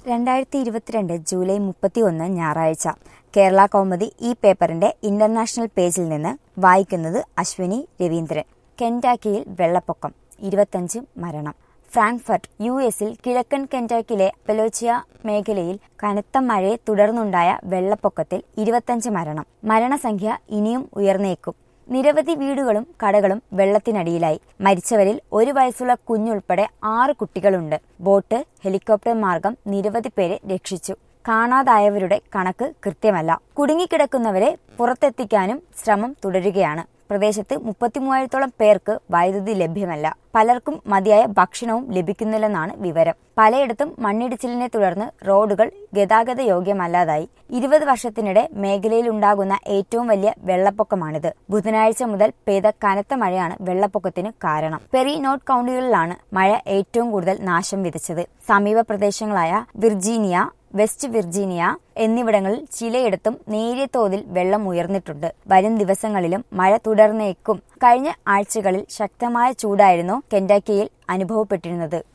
രണ്ടായിരത്തി ഇരുപത്തിരണ്ട് ജൂലൈ മുപ്പത്തിയൊന്ന് ഞായറാഴ്ച കേരള കൗമുദി ഈ പേപ്പറിന്റെ ഇന്റർനാഷണൽ പേജിൽ നിന്ന് വായിക്കുന്നത് അശ്വിനി രവീന്ദ്രൻ കെൻറ്റാക്കിയിൽ വെള്ളപ്പൊക്കം ഇരുപത്തഞ്ച് മരണം ഫ്രാങ്ക്ഫർട്ട് യു എസിൽ കിഴക്കൻ കെൻറ്റാക്കിലെ പെലോച്ചിയ മേഖലയിൽ കനത്ത മഴയെ തുടർന്നുണ്ടായ വെള്ളപ്പൊക്കത്തിൽ ഇരുപത്തഞ്ച് മരണം മരണസംഖ്യ ഇനിയും ഉയർന്നേക്കും നിരവധി വീടുകളും കടകളും വെള്ളത്തിനടിയിലായി മരിച്ചവരിൽ ഒരു വയസ്സുള്ള കുഞ്ഞുൾപ്പെടെ ആറ് കുട്ടികളുണ്ട് ബോട്ട് ഹെലികോപ്റ്റർ മാർഗം നിരവധി പേരെ രക്ഷിച്ചു കാണാതായവരുടെ കണക്ക് കൃത്യമല്ല കുടുങ്ങിക്കിടക്കുന്നവരെ പുറത്തെത്തിക്കാനും ശ്രമം തുടരുകയാണ് പ്രദേശത്ത് മുപ്പത്തിമൂവായിരത്തോളം പേർക്ക് വൈദ്യുതി ലഭ്യമല്ല പലർക്കും മതിയായ ഭക്ഷണവും ലഭിക്കുന്നില്ലെന്നാണ് വിവരം പലയിടത്തും മണ്ണിടിച്ചിലിനെ തുടർന്ന് റോഡുകൾ ഗതാഗത യോഗ്യമല്ലാതായി ഇരുപത് വർഷത്തിനിടെ മേഖലയിലുണ്ടാകുന്ന ഏറ്റവും വലിയ വെള്ളപ്പൊക്കമാണിത് ബുധനാഴ്ച മുതൽ പെയ്ത കനത്ത മഴയാണ് വെള്ളപ്പൊക്കത്തിന് കാരണം പെറി നോട്ട് കൗണ്ടികളിലാണ് മഴ ഏറ്റവും കൂടുതൽ നാശം വിതച്ചത് സമീപ പ്രദേശങ്ങളായ വിർജീനിയ വെസ്റ്റ് വിർജീനിയ എന്നിവിടങ്ങളിൽ ചിലയിടത്തും നേരിയ തോതിൽ വെള്ളം ഉയർന്നിട്ടുണ്ട് വരും ദിവസങ്ങളിലും മഴ തുടർന്നേക്കും കഴിഞ്ഞ ആഴ്ചകളിൽ ശക്തമായ ചൂടായിരുന്നു കെൻഡാക്കിയിൽ അനുഭവപ്പെട്ടിരുന്നത്